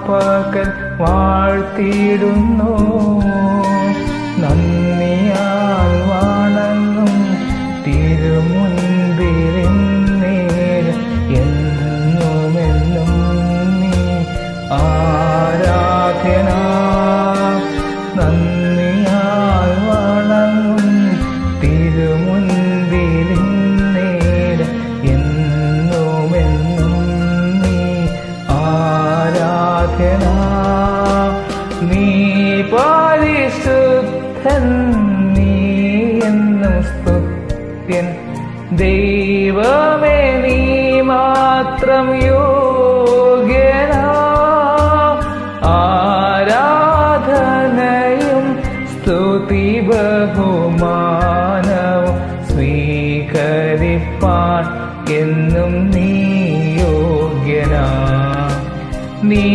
രാപ്പകൽ വാഴ്ത്തിയിടുന്നു നന്ദിയാൽ വണങ്ങും തിരുമുൻപിലിന്നേരം എന്നുമെന്നും നീ ആരാധന നന്ദിയാൽ വണങ്ങും തിരുമുൻപിലിന്നേരം എന്നുമെന്നും നീ ആരാധന നീ പരിശുദ്ധൻ നീ എന്നും സ്തുത്യൻ ദൈവമേ നീ മാത്രം യോഗ്യനാ ആരാധനയും സ്തുതി ബഹുമാനവും സ്വീകരിപ്പാൻ എന്നും നീ യോഗ്യനാ നീ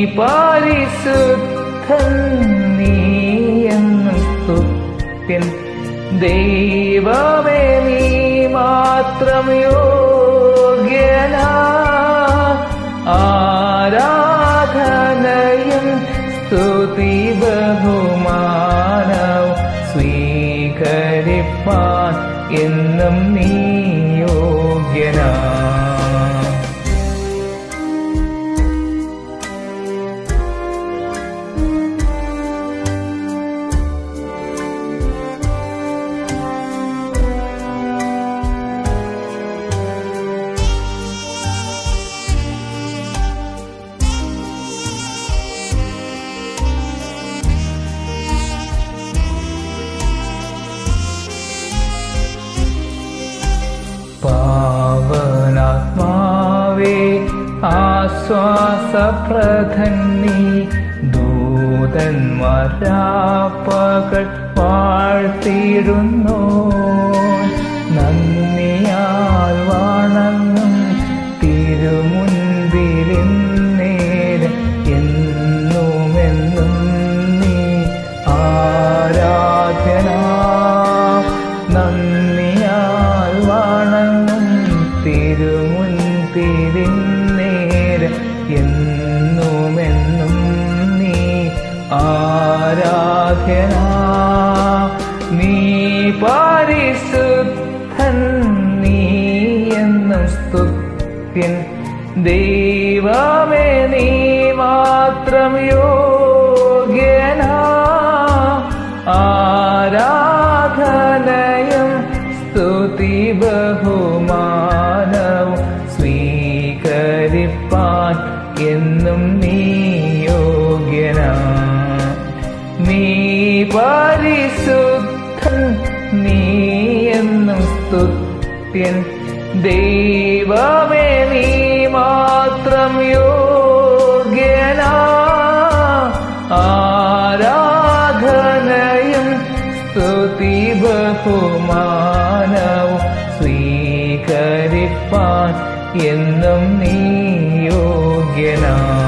പരിശുദ്ധൻ നീ എന്നും സ്തുത്യൻ ദൈവമേ നീ മാത്രം യോഗ്യനാ ആരാധനയും സ്തുതി ബഹുമാനവും സ്വീകരിപ്പാൻ എന്നും നീ യോഗ്യനാ പാവനാത്മാവേ ആശ്വാസപ്രധൻ നീ ദൂതന്മാരാപ്പകൾ വാഴ്ത്തിയിടുന്നു നന്ദിയാൽ വണങ്ങും തിരുമുൻപിലിന്നേരം എന്നുമെന്നും നീ ആരാധന നന്ദിയാൽ വണങ്ങും തിരുമുൻപിലിന്നേരം എന്നുമെന്നും നീ ആരാധന നീ പരിശുദ്ധൻ നീ എന്നും സ്തുത്യൻ ദൈവമേ നീ മാത്രം യോഗ്യനാ ആരാധനയും സ്തുതി ബഹുമാനവും സ്വീകരിപ്പാൻ എന്നും നീ യോഗ്യനാ നീ പരിശുദ്ധൻ നീ എന്നും സ്തുത്യൻ ദൈവമേ നീ മാത്രം യോഗ്യനാ ആരാധനയും സ്തുതി ബഹുമാനവും സ്വീകരിപ്പാൻ എന്നും നീ യോഗ്യനാ